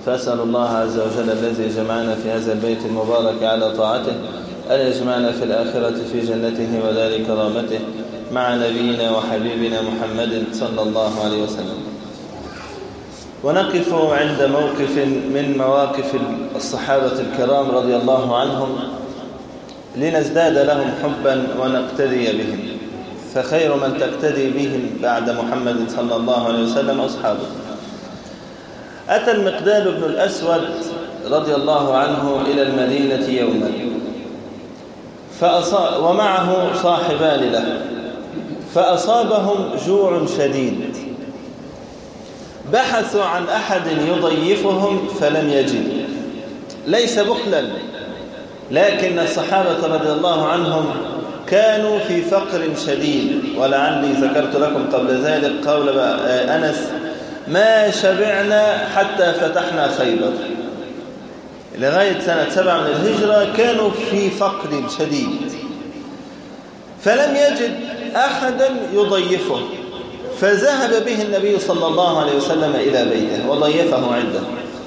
فأسأل الله عز وجل الذي جمعنا في هذا البيت المبارك على طاعته أن يجمعنا في الآخرة في جنته ودار كرامته مع نبينا وحبيبنا محمد صلى الله عليه وسلم ونقف عند موقف من مواقف الصحابة الكرام رضي الله عنهم لنزداد لهم حبا ونقتدي بهم فخير من تقتدي بهم بعد محمد صلى الله عليه وسلم أصحابه أتى المقداد بن الأسود رضي الله عنه إلى المدينة يوما فأصاب ومعه صاحبان له فأصابهم جوع شديد بحثوا عن أحد يضيفهم فلم يجد ليس بخلا لكن الصحابة رضي الله عنهم كانوا في فقر شديد ولعلي ذكرت لكم قبل ذلك قول أنس ما شبعنا حتى فتحنا خيبر لغاية سنة سبع من الهجرة كانوا في فقر شديد فلم يجد أحدا يضيفه فذهب به النبي صلى الله عليه وسلم إلى بيته وضيفه عنده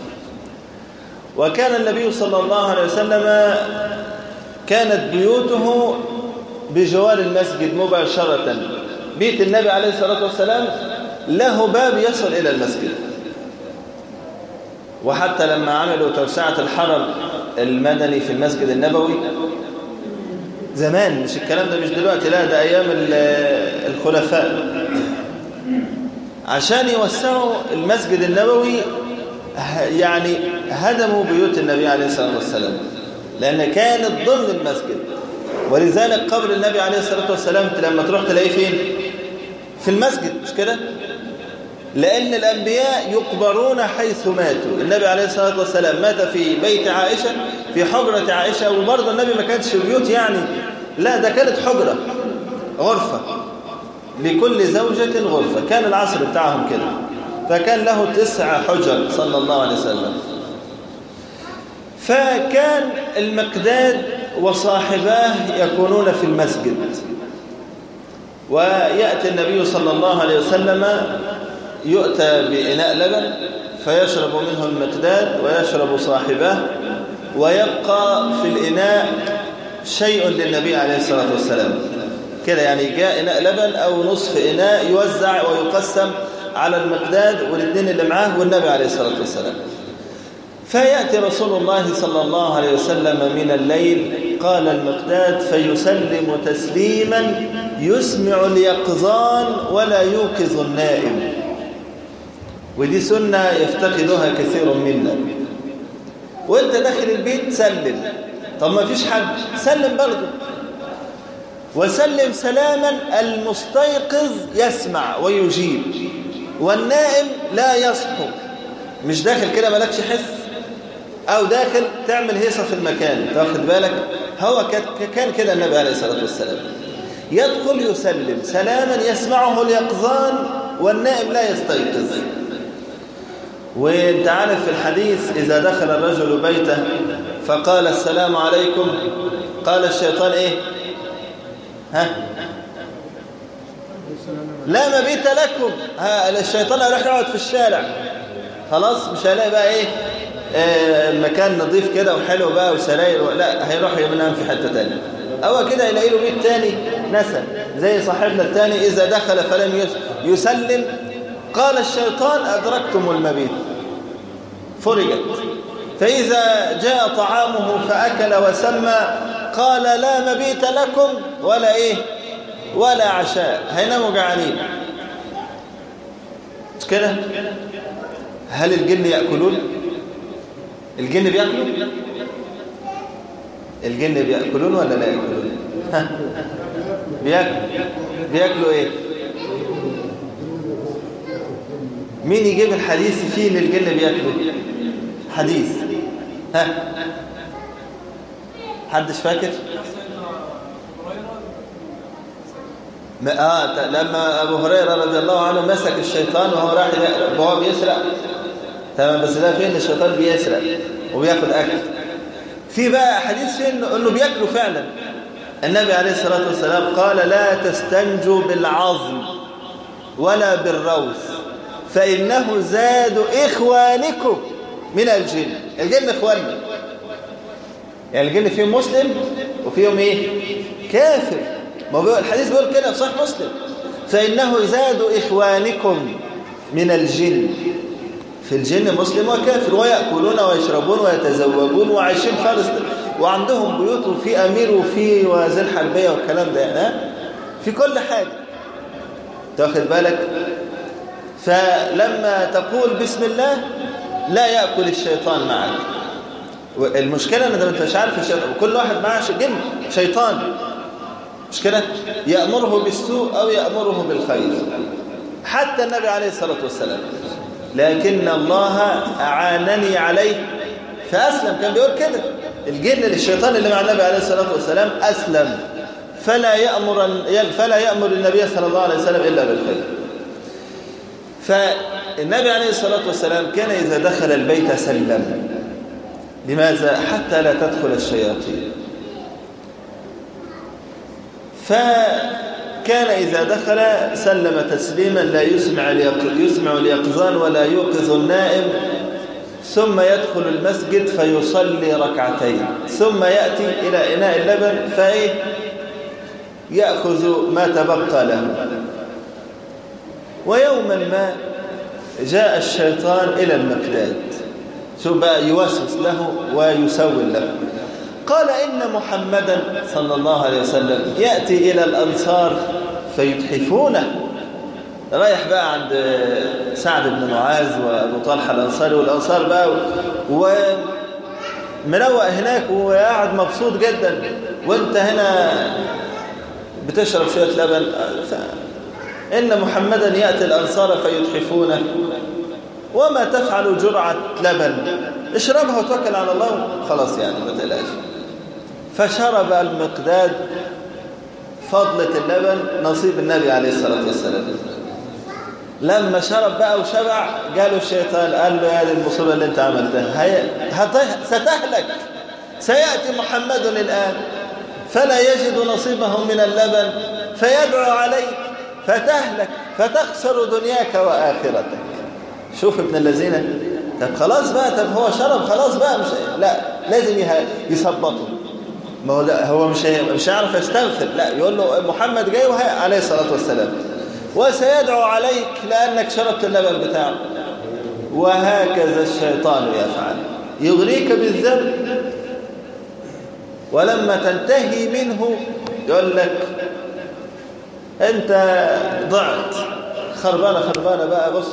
وكان النبي صلى الله عليه وسلم كانت بيوته بجوار المسجد مباشرة بيت النبي عليه الصلاة والسلام له باب يصل إلى المسجد وحتى لما عملوا توسعة الحرم المدني في المسجد النبوي زمان مش الكلام ده مش دلوقتي لا ده أيام الخلفاء عشان يوسعوا المسجد النبوي يعني هدموا بيوت النبي عليه الصلاة والسلام لأن كانت ضمن المسجد ولذلك قبر النبي عليه الصلاة والسلام لما تروح تلاقيه فين في المسجد مش كده لأن الأنبياء يقبرون حيث ماتوا النبي عليه الصلاة والسلام مات في بيت عائشة في حجرة عائشة وبرضه النبي ما كانتش بيوت يعني لا ده كانت حجرة غرفة لكل زوجة غرفة كان العصر بتاعهم كده فكان له تسع حجر صلى الله عليه وسلم فكان المقداد وصاحباه يكونون في المسجد ويأتي النبي صلى الله عليه وسلم يؤتى بإناء لبن فيشرب منه المقداد ويشرب صاحباه ويبقى في الإناء شيء للنبي عليه الصلاة والسلام كده يعني جاء إناء لبن أو نصف إناء يوزع ويقسم على المقداد والاثنين اللي معاه والنبي عليه الصلاة والسلام فيأتي رسول الله صلى الله عليه وسلم من الليل قال المقداد فيسلم تسليما يسمع اليقظان ولا يوقظ النائم ودي سنة يفتقدها كثير منا وانت داخل البيت سلم طب ما فيش حد سلم برضه وسلم سلاما المستيقظ يسمع ويجيب والنائم لا يصحو مش داخل كده مالكش حس او داخل تعمل هيصة في المكان تاخد بالك هو كان كده النبي عليه الصلاة والسلام يدخل يسلم سلاما يسمعه اليقظان والنائم لا يستيقظ وانت عارف في الحديث إذا دخل الرجل بيته فقال السلام عليكم قال الشيطان ايه ها لا مبيت لكم ها الشيطان هيروح يقعد في الشارع خلاص مش هيلاقي بقى ايه آه مكان نظيف كده وحلو بقى وسراير لا هيروح ينام في حته ثانيه او كده يلاقي له بيت ثاني نسى زي صاحبنا الثاني اذا دخل فلم يسلم قال الشيطان ادركتم المبيت فرجت فاذا جاء طعامه فاكل وسمى قال لا مبيت لكم ولا ايه ولا عشاء هيناموا جعانين مش كده هل الجن يأكلون الجن بيأكلوا الجن بيأكلون ولا لا يأكلون بيأكلوا بيأكلوا ايه مين يجيب الحديث فيه ان الجن بيأكلوا حديث ها حدش فاكر آه لما أبو هريرة رضي الله عنه مسك الشيطان وهو راح وهو بيسرق تمام بس ده فين الشيطان بيسرق وبياخد أكل في بقى حديث فين انه بياكلوا فعلا النبي عليه الصلاة والسلام قال لا تستنجوا بالعظم ولا بالروث فإنه زاد إخوانكم من الجن الجن اخواننا يعني الجن فيهم مسلم وفيهم ايه كافر ما هو الحديث بيقول كده في صحيح مسلم فإنه زاد إخوانكم من الجن في الجن مسلم وكافر ويأكلون ويشربون ويتزوجون وعايشين خالص وعندهم بيوت وفي أمير وفي وزير حربية والكلام ده يعني في كل حاجة تاخد بالك فلما تقول بسم الله لا يأكل الشيطان معك المشكلة ان انت مش عارف الشيطان كل واحد معاه جن شيطان مش كده يأمره بالسوء أو يأمره بالخير حتى النبي عليه الصلاة والسلام لكن الله أعانني عليه فأسلم كان بيقول كده الجن للشيطان اللي مع النبي عليه الصلاة والسلام أسلم فلا يأمر فلا يأمر النبي صلى الله عليه وسلم إلا بالخير فالنبي عليه الصلاة والسلام كان إذا دخل البيت سلم لماذا؟ حتى لا تدخل الشياطين فكان إذا دخل سلم تسليما لا يسمع يسمع اليقظان ولا يوقظ النائم ثم يدخل المسجد فيصلي ركعتين ثم يأتي إلى إناء اللبن فإيه يأخذ ما تبقى له ويوما ما جاء الشيطان إلى المقداد شو بقى يوسوس له ويسول له قال إن محمدا صلى الله عليه وسلم يأتي إلى الأنصار فيتحفونه رايح بقى عند سعد بن معاذ وأبو طلحة الأنصاري والأنصار بقى ومروق هناك وقاعد مبسوط جدا وانت هنا بتشرب شوية لبن إن محمدا يأتي الأنصار فيتحفونه وما تفعل جرعة لبن اشربها وتوكل على الله خلاص يعني ما تقلقش فشرب المقداد فضلة اللبن نصيب النبي عليه الصلاة والسلام لما شرب بقى وشبع قالوا الشيطان قال له يا دي المصيبة اللي انت عملتها هي... ستهلك سيأتي محمد الآن فلا يجد نصيبه من اللبن فيدعو عليك فتهلك فتخسر دنياك وآخرتك شوف ابن الذين طب خلاص بقى طب هو شرب خلاص بقى مش لا لازم يثبطه ما هو لا هو مش مش هيعرف يستغفر لا يقول له محمد جاي وهي عليه الصلاة والسلام وسيدعو عليك لأنك شربت اللبن بتاعه وهكذا الشيطان يفعل يغريك بالذنب ولما تنتهي منه يقول لك انت ضعت خربانة خربانة بقى بص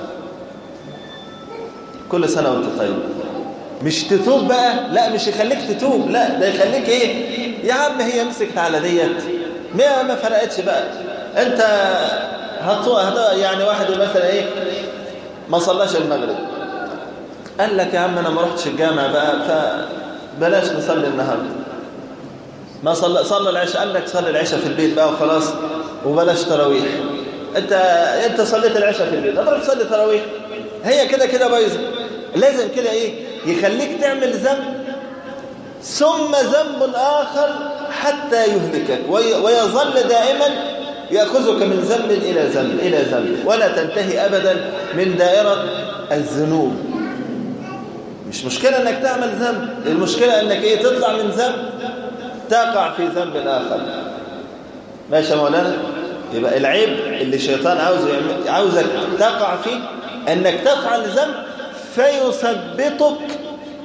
كل سنة وانت طيب مش تتوب بقى لا مش يخليك تتوب لا ده يخليك ايه يا عم هي مسكت على ديت ما ما فرقتش بقى انت هتطوع يعني واحد مثلا ايه ما صلاش المغرب قال لك يا عم انا ما رحتش الجامع بقى فبلاش نصلي النهارده ما صلى صلى العشاء قال لك صلي العشاء في البيت بقى وخلاص وبلاش تراويح انت انت صليت العشاء في البيت اضرب تصلي تراويح هي كده كده بايظه لازم كده ايه يخليك تعمل ذنب ثم ذنب آخر حتى يهلكك ويظل دائما يأخذك من ذنب إلى ذنب إلى ذنب ولا تنتهي أبدا من دائرة الذنوب مش مشكلة أنك تعمل ذنب المشكلة أنك إيه تطلع من ذنب تقع في ذنب آخر ماشي يا مولانا يبقى العيب اللي الشيطان عاوزه عاوزك تقع فيه أنك تفعل ذنب فيثبطك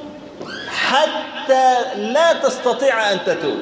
حتى لا تستطيع أن تتوب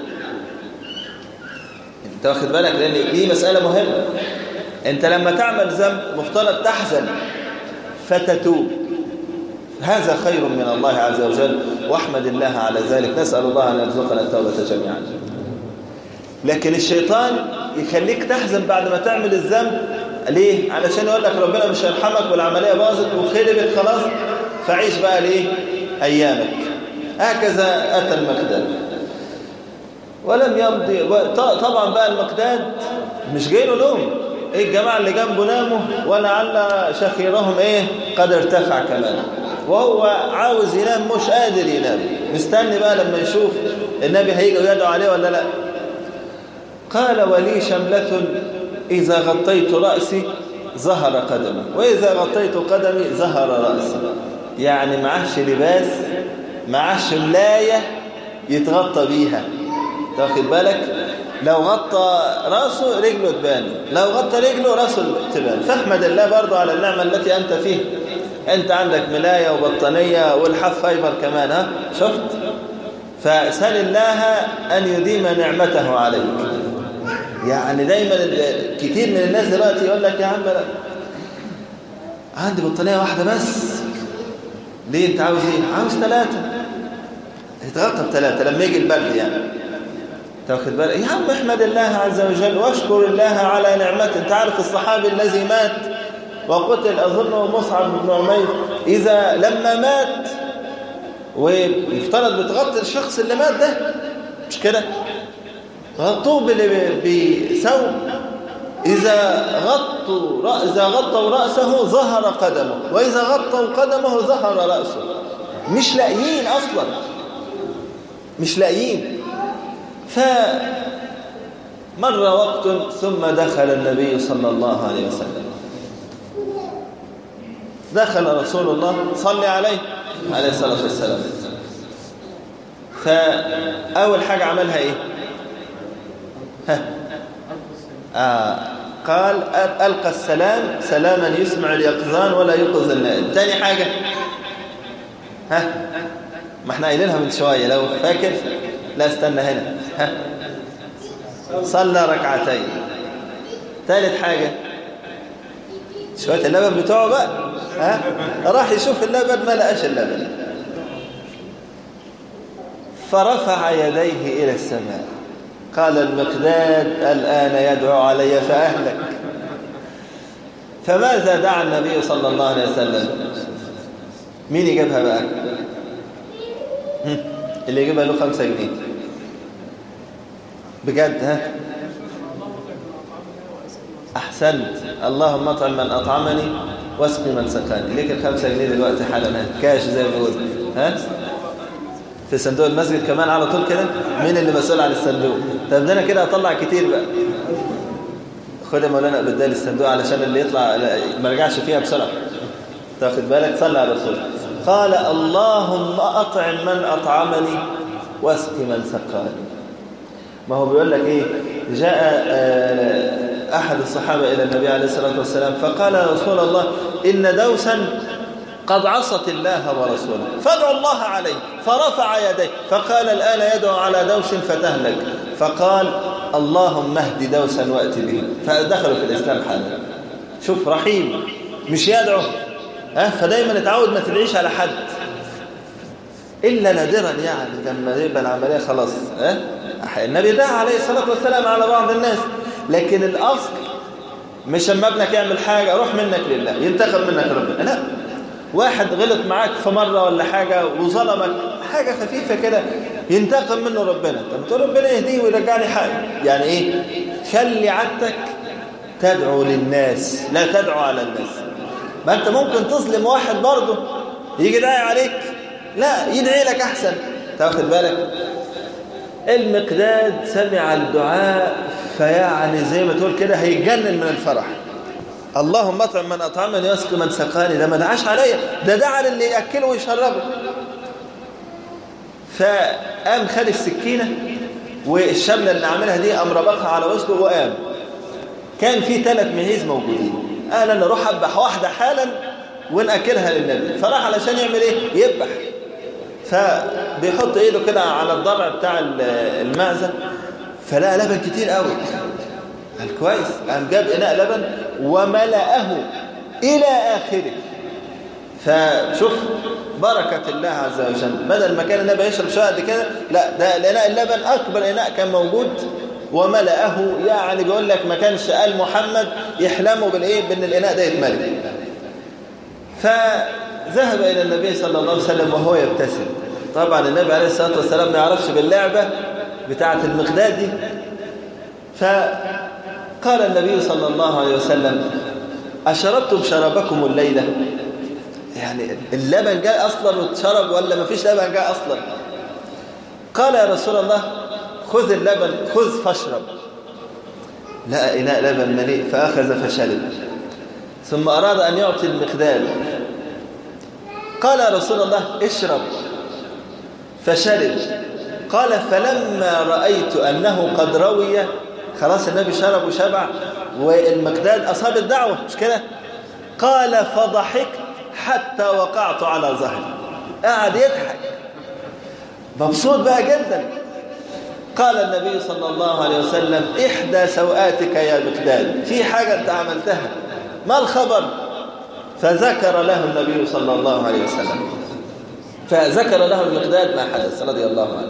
انت واخد بالك لأن دي مسألة مهمة انت لما تعمل ذنب مفترض تحزن فتتوب هذا خير من الله عز وجل واحمد الله على ذلك نسأل الله أن يرزقنا التوبة جميعا لكن الشيطان يخليك تحزن بعد ما تعمل الذنب ليه؟ علشان يقول لك ربنا مش هيرحمك والعملية باظت وخربت خلاص فعيش بقى ليه؟ أيامك هكذا أتى المقداد ولم يمضي طبعا بقى المقداد مش جاي له نوم ايه الجماعة اللي جنبه ناموا ولعل شخيرهم ايه قد ارتفع كمان وهو عاوز ينام مش قادر ينام مستني بقى لما يشوف النبي هيجي ويدعو عليه ولا لا قال ولي شملة إذا غطيت رأسي ظهر قدمي وإذا غطيت قدمي ظهر رأسي يعني معهش لباس معهش ملاية يتغطى بيها تاخد بالك لو غطى راسه رجله تبان لو غطى رجله راسه تبان فاحمد الله برضه على النعمة التي أنت فيها أنت عندك ملاية وبطانية والحف فايبر كمان ها شفت فسل الله أن يديم نعمته عليك يعني دايما كتير من الناس دلوقتي يقول لك يا عم لا عندي بطانية واحدة بس ليه انت عاوز ايه عاوز ثلاثة يتغطى بثلاثة لما يجي البرد يعني تاخد بالك يا عم احمد الله عز وجل واشكر الله على نعمته انت عارف الصحابي الذي مات وقتل اظنه مصعب بن عمير اذا لما مات ويفترض بتغطي الشخص اللي مات ده مش كده غطوه بثوب إذا غطوا إذا غطوا رأسه ظهر قدمه وإذا غطوا قدمه ظهر رأسه مش لاقيين أصلا مش لاقيين فمر وقت ثم دخل النبي صلى الله عليه وسلم دخل رسول الله صلى عليه عليه الصلاة والسلام فأول حاجة عملها إيه ها آه قال ألقى السلام سلاما يسمع اليقظان ولا يوقظ النائم تاني حاجة ها ما احنا قايلينها من شوية لو فاكر لا استنى هنا ها صلى ركعتين ثالث حاجة شوية اللبن بتوعه بقى ها راح يشوف اللبن ما لقاش اللبن فرفع يديه إلى السماء قال المقداد الآن يدعو علي فأهلك فماذا دعا النبي صلى الله عليه وسلم مين يجيبها بقى اللي يجيبها له خمسة جنيه بجد ها أحسنت اللهم اطعم من أطعمني واسقي من سقاني ليك الخمسة جنيه دلوقتي حالا كاش زي ما بقول ها في صندوق المسجد كمان على طول كده مين اللي مسؤول عن الصندوق طب ده انا كده هطلع كتير بقى خد يا مولانا بدال الصندوق علشان اللي يطلع ما رجعش فيها بسرعه تاخد بالك صلى على الرسول قال اللهم اطعم من اطعمني واسقي من سقاني ما هو بيقول لك ايه جاء احد الصحابه الى النبي عليه الصلاه والسلام فقال يا رسول الله ان دوسا قد عصت الله ورسوله فادعوا الله عليه فرفع يديه فقال الآن يدعو على دوس فتهلك فقال اللهم اهد دوسا وأت به فدخلوا في الإسلام حالا شوف رحيم مش يدعو ها فدايما اتعود ما تدعيش على حد إلا نادرا يعني لما يبقى العملية خلاص ها النبي دعا عليه الصلاة والسلام على بعض الناس لكن الأصل مش اما ابنك يعمل حاجة روح منك لله ينتخب منك ربنا لا واحد غلط معاك في مرة ولا حاجة وظلمك حاجة خفيفة كده ينتقم منه ربنا طب تقول ربنا يهديه ويرجعني حاجة يعني ايه خلي عادتك تدعو للناس لا تدعو على الناس ما انت ممكن تظلم واحد برضه يجي داعي عليك لا يدعي لك احسن تاخد بالك المقداد سمع الدعاء فيعني زي ما تقول كده هيتجنن من الفرح اللهم اطعم من اطعمني واسق من سقاني ده ما دعاش عليا ده دعا للي ياكله ويشربه فقام خد السكينه والشمله اللي عاملها دي قام ربطها على وسطه وقام كان في ثلاث مهيز موجودين قال انا اروح اذبح واحده حالا وناكلها للنبي فراح علشان يعمل ايه يذبح فبيحط ايده كده على الضرع بتاع المعزه فلقى لبن كتير قوي قال كويس قام جاب اناء لبن وملأه الى اخره فشوف بركة الله عز وجل بدل ما كان النبي يشرب شوية قد كده لا ده الاناء اللبن اكبر اناء كان موجود وملأه يعني بيقول لك ما كانش قال محمد يحلموا بالايه بان الاناء ده يتملي فذهب الى النبي صلى الله عليه وسلم وهو يبتسم طبعا النبي عليه الصلاه والسلام ما يعرفش باللعبه بتاعه المقداد دي فقال النبي صلى الله عليه وسلم أشربتم شرابكم الليلة يعني اللبن جاء أصلا واتشرب ولا ما فيش لبن جاء أصلا قال يا رسول الله خذ اللبن خذ فاشرب لقى إناء لبن مليء فأخذ فشرب ثم أراد أن يعطي المقداد قال يا رسول الله اشرب فشرب قال فلما رأيت أنه قد روي خلاص النبي شرب وشبع والمقداد أصاب الدعوة مش كده قال فضحكت حتى وقعت على ظهري قاعد يضحك مبسوط بقى جدا قال النبي صلى الله عليه وسلم إحدى سوآتك يا مقداد في حاجة أنت عملتها ما الخبر فذكر له النبي صلى الله عليه وسلم فذكر له المقداد ما حدث رضي الله عنه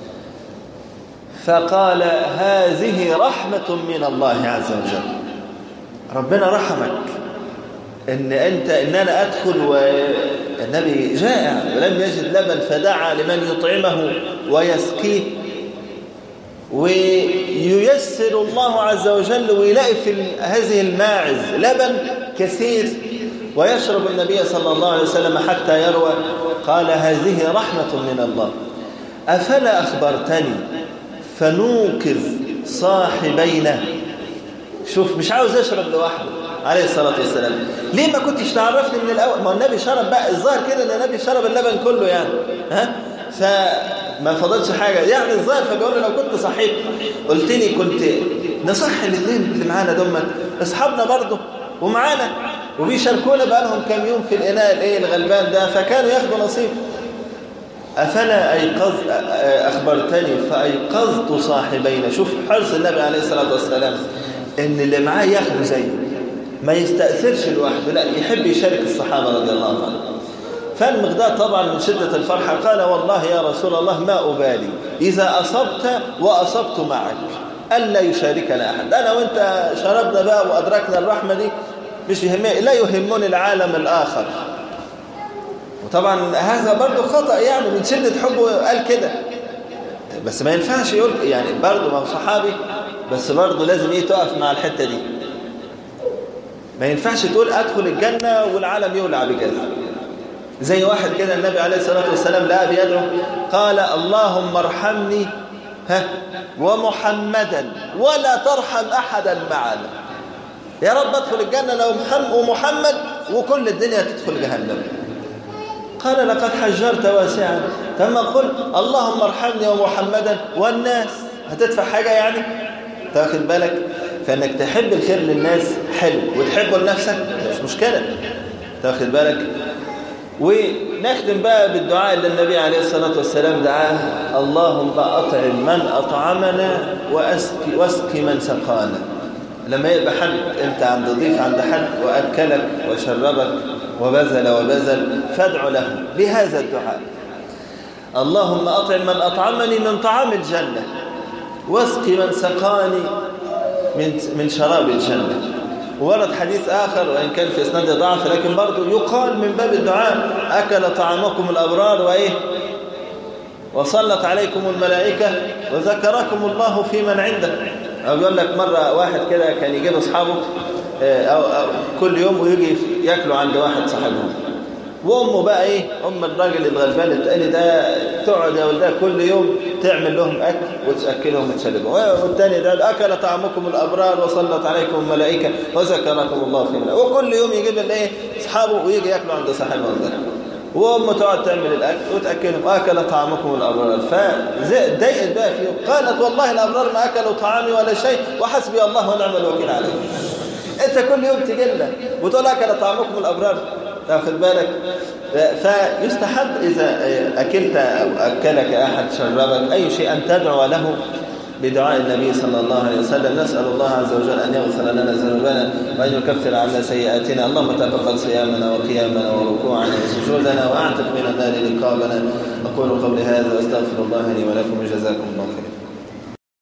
فقال هذه رحمة من الله عز وجل ربنا رحمك ان انت ان انا ادخل والنبي جائع ولم يجد لبن فدعا لمن يطعمه ويسقيه وييسر الله عز وجل ويلاقي في هذه الماعز لبن كثير ويشرب النبي صلى الله عليه وسلم حتى يروى قال هذه رحمة من الله أفلا أخبرتني فنوقظ صاحبينا شوف مش عاوز يشرب لوحده عليه الصلاة والسلام ليه ما كنتش تعرفني من الأول ما النبي شرب بقى الظاهر كده ان النبي شرب اللبن كله يعني ها فما فضلش حاجة يعني الظاهر فبيقول له لو كنت صحيت قلت لي كنت نصح الاثنين اللي معانا دمت اصحابنا برضه ومعانا وبيشاركونا بقى لهم كام يوم في الإناء الايه الغلبان ده فكانوا ياخدوا نصيب أفلا أيقظ أخبرتني فأيقظت صاحبين شوف حرص النبي عليه الصلاة والسلام إن اللي معاه ياخده زيه ما يستأثرش لوحده لا يحب يشارك الصحابة رضي الله عنهم فالمقداد طبعا من شدة الفرحة قال والله يا رسول الله ما أبالي إذا أصبت وأصبت معك ألا يشاركنا أحد أنا وإنت شربنا بقى وأدركنا الرحمة دي مش يهمني لا يهمني العالم الآخر وطبعا هذا برضه خطأ يعني من شدة حبه قال كده بس ما ينفعش يقول يعني برضه ما هو صحابي بس برضه لازم ايه تقف مع الحتة دي ما ينفعش تقول ادخل الجنة والعالم يولع بجاز زي واحد كده النبي عليه الصلاة والسلام لقى بيدعو قال اللهم ارحمني ها ومحمدا ولا ترحم احدا معنا يا رب ادخل الجنة لو محمد ومحمد وكل الدنيا تدخل جهنم قال لقد حجرت واسعا ثم قل اللهم ارحمني ومحمدا والناس هتدفع حاجة يعني تاخد بالك فانك تحب الخير للناس حلو وتحبه لنفسك مش مشكلة تاخد بالك ونختم بقى بالدعاء اللي النبي عليه الصلاة والسلام دعاه اللهم أطعم من أطعمنا وأسقي, واسقي من سقانا لما يبقى حد انت عند ضيف عند حد وأكلك وشربك وبذل وبذل فادع له بهذا الدعاء اللهم أطعم من أطعمني من طعام الجنة واسقي من سقاني من من شراب الجنة ورد حديث آخر وإن كان في إسناد ضعف لكن برضه يقال من باب الدعاء أكل طعامكم الأبرار وإيه وصلت عليكم الملائكة وذكركم الله في من عنده أو يقول لك مرة واحد كده كان يجيب أصحابه أو, أو كل يوم ويجي ياكلوا عند واحد صاحبهم وامه بقى ايه ام الراجل الغلبان التاني ده تقعد يا ولدها كل يوم تعمل لهم اكل وتاكلهم وتشربهم والتاني ده اكل طعامكم الابرار وصلت عليكم الملائكه وذكركم الله في الله وكل يوم يجيب الايه اصحابه ويجي ياكلوا عند صاحبهم ده وامه تقعد تعمل الاكل وتاكلهم اكل طعامكم الابرار فضايقت بقى فيه قالت والله الابرار ما اكلوا طعامي ولا شيء وحسبي الله ونعم الوكيل عليهم انت كل يوم تجي لنا وتقول اكل طعامكم الابرار تاخد بالك فيستحب إذا أكلت أو أكلك أحد شربك أي شيء أن تدعو له بدعاء النبي صلى الله عليه وسلم نسأل الله عز وجل أن يغفر لنا ذنوبنا وأن يكفر عنا سيئاتنا اللهم تقبل صيامنا وقيامنا وركوعنا وسجودنا وأعتق من النار رقابنا أقول قولي هذا وأستغفر الله لي ولكم وجزاكم الله خيرا